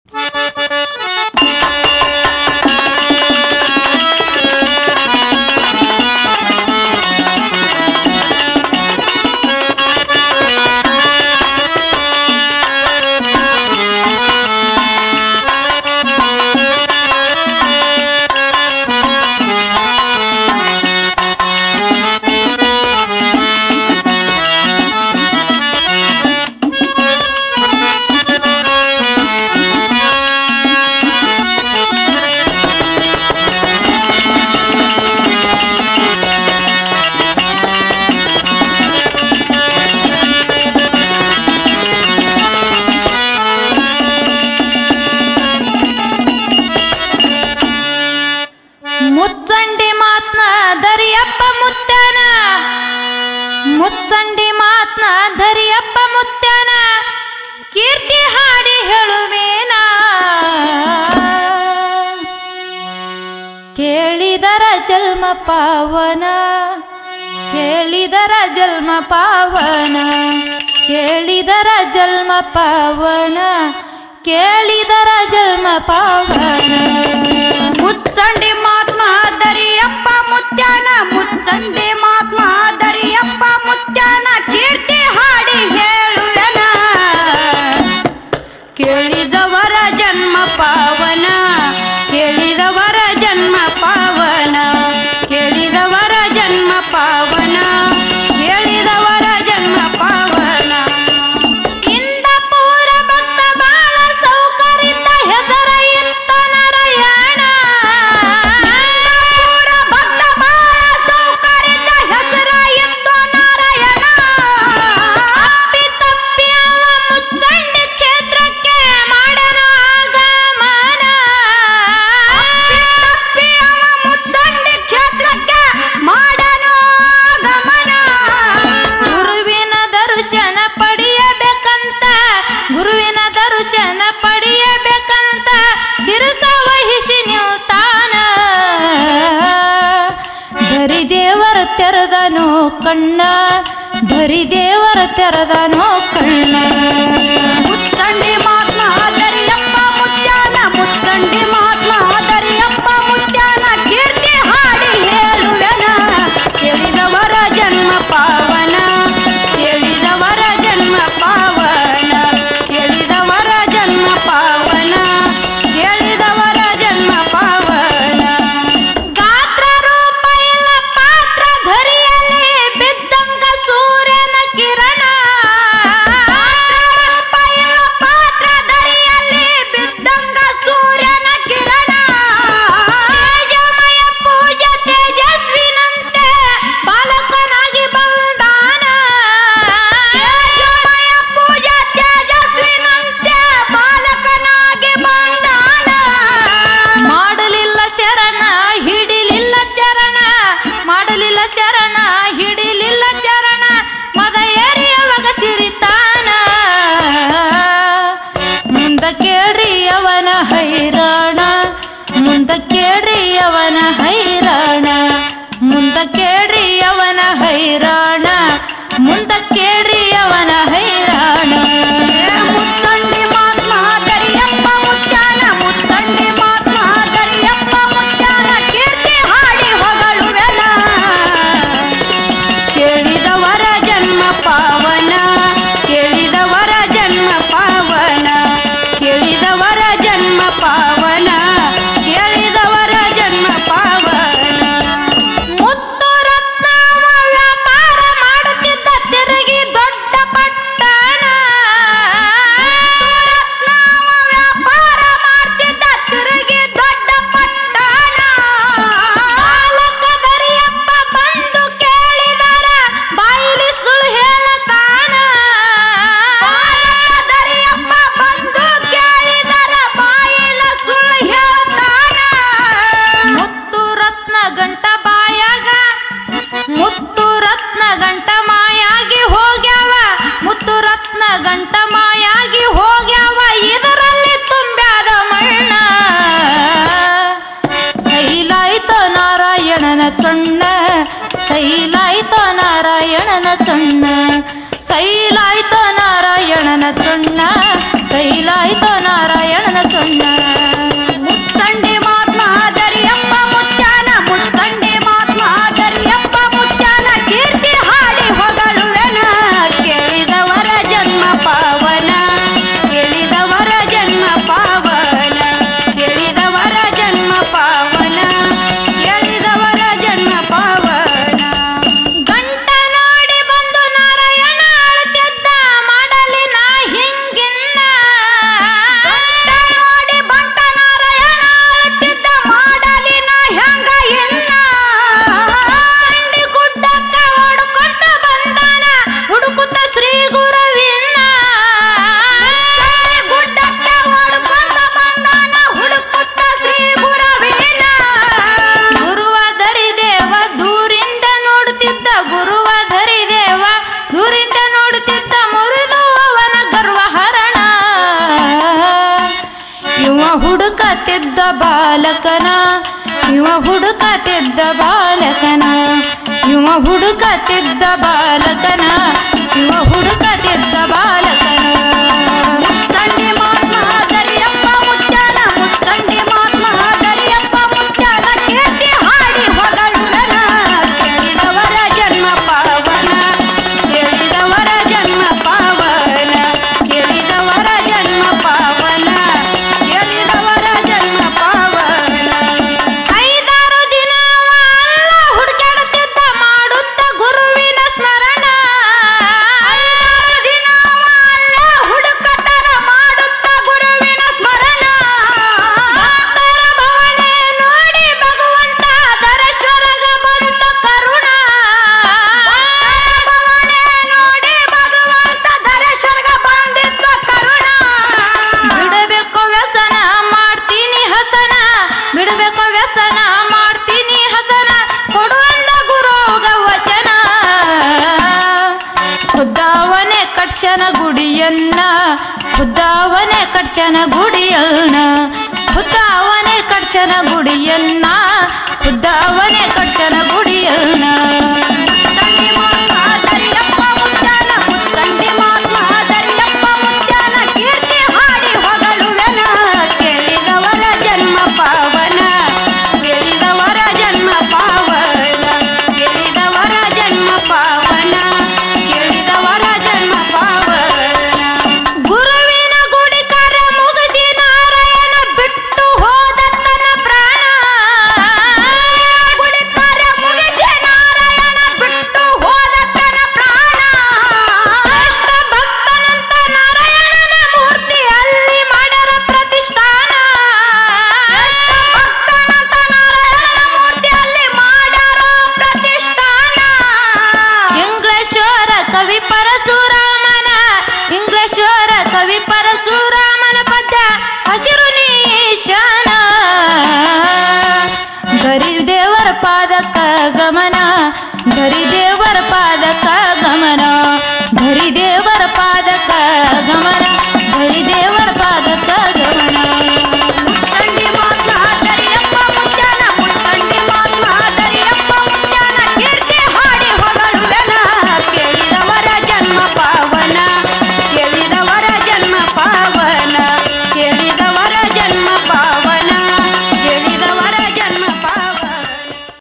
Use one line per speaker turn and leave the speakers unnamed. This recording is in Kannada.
ಮುಚ್ಚಂಡಿ ಮಾತ್ನ ದರಿಯಪ್ಪ ಮುತ್ತನ ಮುಚ್ಚಂಡಿ ಮಾತ್ನ ದರಿಯಪ್ಪ ಮುತ್ತನ ಕೀರ್ತಿ ಹಾಡಿ ಹೇಳುವೇನ ಕೇಳಿದರ ಜನ್ಮ ಪಾವನ ಕೇಳಿದರ ಜನ್ಮ ಪಾವನ ಕೇಳಿದರ ಜನ್ಮ ಪಾವನ ಕೇಳಿದರ ಜನ್ಮ ಪಾವನ
ಮುಚ್ಚಂಡಿ ಮಾತ್ಮ ದರಿಯಪ್ಪ ಮುತ್ಯಾನ ಮುಚ್ಚಂಡಿ ಮಾತ್ಮ ದರಿಯಪ್ಪ ಮುತ್ಯಾನ ಕೀರ್ತಿ ಹಾಡಿ ಹೇಳುವೆನ ಕೇಳಿದವರ ಜನ್ಮ ಪಾವನ ಕೇಳಿದವರ ಜನ್ಮ ಪಾವನ ಕೇಳಿದವರ ಜನ್ಮ ಪಾವನ ಕೇಳಿದವರ ಜನ್ಮ ಪಾವನ
ಇಂದಪುರ ಭಕ್ತ ಬಾಳ ಸೌಕರ್ಯದ ಹೆಸರ ಇತ್ತ ನಾರಾಯಣ
ಪೂರ ಭಕ್ತ ಬಾಳ ಸೌಕರ್ಯದ ಹೆಸರ ಇತ್ತು ನಾರಾಯಣ
ಅಪ್ಪಿ ತಪ್ಪಿ ಅವ ಮುಚ್ಚಂಡಿ ಕ್ಷೇತ್ರಕ್ಕೆ ಮಾಡನ ಆಗಮನ
ತಪ್ಪಿ ಅವ ಮುಚ್ಚಂಡಿ ಕ್ಷೇತ್ರಕ್ಕೆ ಮಾಡನು ಆಗಮನ
ಗುರುವಿನ ದರ್ಶನ ಪಡೆಯಬೇಕಂತ ಗುರುವಿನ ದರ್ಶನ ಪಡೆಯಬೇಕಂತ ಶಿರಸ ವಹಿಸಿ ನಿಲ್ತಾನ ಧರಿ ದೇವರ ತೆರೆದನೋ ಕಣ್ಣ ಧರಿ ದೇವರ ತೆರೆದನೋ ಕಣ್ಣ
ಮುಚ್ಚಂಡಿ ಮಾತ್ಮ ದರಿಯಪ್ಪ ಮುತ್ಯಾನ ಮುಚ್ಚಂಡಿ ಮಾತ್ಮ ದರಿಯಪ್ಪ ಮುತ್ಯಾನ ಕೀರ್ತಿ ಹಾಡಿ ಹೇಳುವೆನ ಕೇಳಿದವರ ಜನ್ಮ ಪಾವನ ಕೇಳಿದವರ ಜನ್ಮ ಪಾವನ ಕೇಳಿದವರ ಜನ್ಮ ಪಾವನ ಕೇಳಿದವರ ಜನ್ಮ ಪಾವನ
ಗಾತ್ರ ರೂಪ ಇಲ್ಲ ಪಾತ್ರ ಧರಿಯಲ್ಲಿ ಬಿದ್ದಂಗ ಸೂರ್ಯನ ಕಿರಣ
ಪಾತ್ರ ದರಿಯಲ್ಲಿ ಬಿದ್ದಂಗ ಸೂರ್ಯನ ಕಿರಣ
ತೇಜಮಯ ಪೂಜ ತೇಜಸ್ವಿನಂತೆ ಬಾಲಕನಾಗಿ ಬಂದಾನ
ತೇಜಮಯ ಪೂಜ ತೇಜಸ್ವಿನಂತೆ ಬಾಲಕನಾಗಿ ಬಂದಾನ
ಮಾಡಲಿಲ್ಲ ಶರಣ ಹಿಡಿಲಿಲ್ಲ ಚರಣ ಮಾಡಲಿಲ್ಲ ಶರಣ ಹಿಡಿಲಿಲ್ಲ ಚರಣ ಮದ ಏರಿಯವಾಗ ಸಿರಿತಾನ ಮುಂದ ಕೇಳ್ರಿ ಅವನ ಹೈರಾಣ ಮುಂದ ಕೇಳ್ರಿ ಅವನ ಹೈರಾಣ ಮುಂದ ಕೇಳ್ರಿ ಅವನ ಹೈರಾಣ ಮುಂದ ಕೇಳ್ರಿ ಅವನ ಹೈರಾಣ
ಮುತ್ತಂಡಿ ಮಾತ್ಮ ದರಿಯಪ್ಪ ಮುತ್ಯಾನ ಮುತ್ತಂಡಿ ಮಾತ್ಮ ದರಿಯಪ್ಪ ಮುತ್ಯಾನ ಕೀರ್ತಿ ಹಾಡಿ ಹೊಗಳುವೆನ ಕೇಳಿದವರ ಜನ್ಮ ಪಾವನ ಕೇಳಿದವರ ಜನ್ಮ ಪಾವನ ಕೇಳಿದವರ ಜನ್ಮ ಪಾವನ ಕೇಳಿದವರ ಜನ್ಮ ಪಾವನ
ಮುತ್ತು ರತ್ನವ ವ್ಯಾಪಾರ ಮಾಡುತ್ತಿದ್ದ ತಿರುಗಿ ದೊಡ್ಡ ಪಟ್ಟಣ
ರತ್ನವ ವ್ಯಾಪಾರ ಮಾಡ್ತಿದ್ದ ತಿರುಗಿ ದೊಡ್ಡ ಪಟ್ಟಣ
ಬಾಲಕ ದರಿಯಪ್ಪ ಬಂದು ಕೇಳಿದರ ಬಾಯಿಲಿ ಸುಳ್ಳು ಹೇಳತಾನ
ದರಿಯಪ್ಪ ಬಂದು ಕೇಳಿದರ ಬಾಯಿಲ ಸುಳ್ಳು ಹೇಳ್ತಾನ
ಮುತ್ತು ರತ್ನ ಗಂಟ ಬಾಯಾಗ ಮುತ್ತು ರತ್ನ ಗಂಟ ಮಾಯಾಗಿ ಹೋಗ್ಯಾವ ಮುತ್ತು ರತ್ನ ಗಂಟ ಮಾಯಾಗಿ ಹೋಗ್ಯಾವ ಇದರಲ್ಲಿ ತುಂಬ್ಯಾದ ಮಣ್ಣ ಸೈಲಾಯ್ತ ನಾರಾಯಣನ ಚೊಣ್ಣ ಸೈಲಾಯ್ತ ನಾರಾಯಣನ ಚೊಣ್ಣ ಸೈಲಾಯ್ತ ನಾರಾಯಣನ ಚೊಣ್ಣ ಸೈಲಾಯ್ತ ನಾರಾಯಣನ ಕಣ್ಣ
ಮುತ್ತಂಡಿ ಮಾತ್ಮಾದರಿಯಪ್ಪ ಮುತ್ಯಾನ ಮುತ್ತಂಡಿ ಮಾತ್ಮಾದರಿಯಪ್ಪ ಮುತ್ಯಾನ ಕೀರ್ತಿ ಹಾಡಿ ಹೊಗಳುವೆನ ಕೇಳಿದವರ ಜನ್ಮ ಪಾವನ ಕೇಳಿದವರ ಜನ್ಮ ಪಾವನ ಕೇಳಿದವರ ಜನ್ಮ ಪಾವನ ಕೇಳಿದವರ ಜನ್ಮ ಪಾವನ
ಗಂಟ ನೋಡಿ ಬಂದು ನಾರಾಯಣ ಅಳುತ್ತಿದ್ದ ಮಾಡಲಿ ನಾ ಹಿಂಗಿನ್ನ
ಗಂಟ ನೋಡಿ ಬಂಟ ನಾರಾಯಣ ಅಳುತ್ತಿದ್ದ ಮಾಡಲಿ ನಾ ಹೆಂಗ ಇನ್ನ
ಕಂಡಿ ಗುಡ್ಡಕ್ಕ ಹೊಡ್ಕೊಂತ ಬಂದಾನ ಹುಡುಕುತ್ತ ಶ್ರೀ ಗುರುವಿನ
ಗುಡ್ಡಕ್ಕೆ ಓಡ್ಕೊಂಡ ಬಂದಾನ ಹುಡುಕುತ್ತ ಶ್ರೀ ಗುರುವಿನ
ಗುರುವ ಧರಿದೇವ ದೂರಿಂದ ನೋಡುತ್ತಿದ್ದ ಗುರುವ ಧರಿದೇವ ದೂರಿಂದ ನೋಡುತ್ತಿದ್ದ ಮುರಿದು ಅವನ ಗರ್ವಹರಣ ಇವ ಹುಡುಕತಿದ್ದ ಬಾಲಕನ ಇವ ಹುಡುಕತಿದ್ದ ಬಾಲಕನ ಇವ ಹುಡುಕತಿದ್ದ ಬಾಲಕನ ಇವ ಹುಡುಕತಿದ್ದ ಬಾಲಕನ
ಮುತ್ತಂಡಿ ಮಾತ್ಮಾದರಿಯಪ್ಪ ಮುತ್ಯಾನ ಮುತ್ತಂಡಿ ಮಾತ್ಮಾದರಿಯಪ್ಪ ಮುತ್ಯಾನ ಕೀರ್ತಿ ಹಾಡಿ ಹೊಗಳುವೆನ ಕೇಳಿದವರ ಜನ್ಮ ಪಾವನ ಕೇಳಿದವರ ಜನ್ಮ ಪಾವನ ಕೇಳಿದವರ ಜನ್ಮ ಪಾವನ ಕೇಳಿದವರ ಜನ್ಮ ಪಾವನ
ಐದಾರು ದಿನ ಅಲ್ಲ ಹುಡುಕಾಡುತ್ತಿದ್ದ ಮಾಡುತ್ತ ಗುರುವಿನ ಸ್ಮರಣ
ಐದಾರು ದಿನವ ಅಲ್ಲ ಹುಡುಕತನ ಮಾಡುತ್ತ ಗುರುವಿನ ಸ್ಮರಣ
ಭಕ್ತರ ಭವನೆ ನೋಡಿ ಭಗವಂತ ದರೇಶ್ವರಗ ಬಂತ ಕರುಣ
ಭವನೆ ನೋಡಿ ಭಗವಂತ ಧರೇಶ್ವರ್ಗ ಬಂದಿದ್ದ ಕರುಣ
ಬಿಡಬೇಕು ವ್ಯಸನ ಮಾಡ್ತೀನಿ ಹಸನ ಬಿಡಬೇಕು ವ್ಯಸನ ಮಾಡ್ತೀನಿ ಹಸನ ಕೊಡುವಂದ ಗುರುಗ ವಚನ ಖುದ್ದಾವನೆ ಕಟ್ಸನ ಗುಡಿಯನ್ನ ಖುದ್ದಾವನೆ ಕಟ್ಸನ ಗುಡಿಯನ್ನ ಖುದ್ದಾವನೆ ಕಟ್ಸನ ಗುಡಿಯನ್ನ ಖುದ್ದಾವನೆ ಕಟ್ಸನ ಗುಡಿಯನ್ನ
ಮುತ್ತಂಡಿ ಮಾತ್ಮಾದರಿಯಪ್ಪ ಮುತ್ಯಾನ ಮುತ್ತಂಡಿ ಮಾತ್ಮಾದರಿಯಪ್ಪ ಮುತ್ಯಾನ ಕೀರ್ತಿ ಹಾಡಿ ಹೊಗಳುವೆನ ಕೇಳಿದವರ ಜನ್ಮ ಪಾವನ ಕೇಳಿದವರ ಜನ್ಮ ಪಾವನ ಕೇಳಿದವರ ಜನ್ಮ ಪಾವನ ಕೇಳಿದವರ ಜನ್ಮ ಪಾವನ
ಗುರುವಿನ ಗುಡಿ ಕಾರ್ಯ ಮುಗಿಸಿ ನಾರಾಯಣ ಬಿಟ್ಟು ಹೋದ ತನ್ನ ಪ್ರಾಣ
ಗುಡಿ ಕಾರ್ಯ ಮುಗಿಸಿ ನಾರಾಯಣ ಬಿಟ್ಟು ಹೋದ ತನ್ನ ಪ್ರಾಣ
ಶ್ರೇಷ್ಠ ಭಕ್ತನಂತ ನಾರಾಯಣನ ಮೂರ್ತಿ ಅಲ್ಲಿ ಮಾಡ್ಯಾರ ಪ್ರತಿಷ್ಠಾನ
ಭಕ್ತನಂತ ನಾರಾಯಣನ ಮೂರ್ತಿಯಲ್ಲಿ ಮಾಡ್ಯಾರ ಪ್ರತಿಷ್ಠಾನ
ಇಂಗ್ಲೇಶ್ವರ ಕವಿ ಪರಶುರಾಮನ ಇಂಗ್ಲೇಶ್ವರ ಕವಿ ಪರಶುರಾಮನ ಪದ್ಯ ಹಸಿರು ನೀಶಾನ ಗರಿ ದೇವರ ಪಾದಕ್ಕ ಗಮನ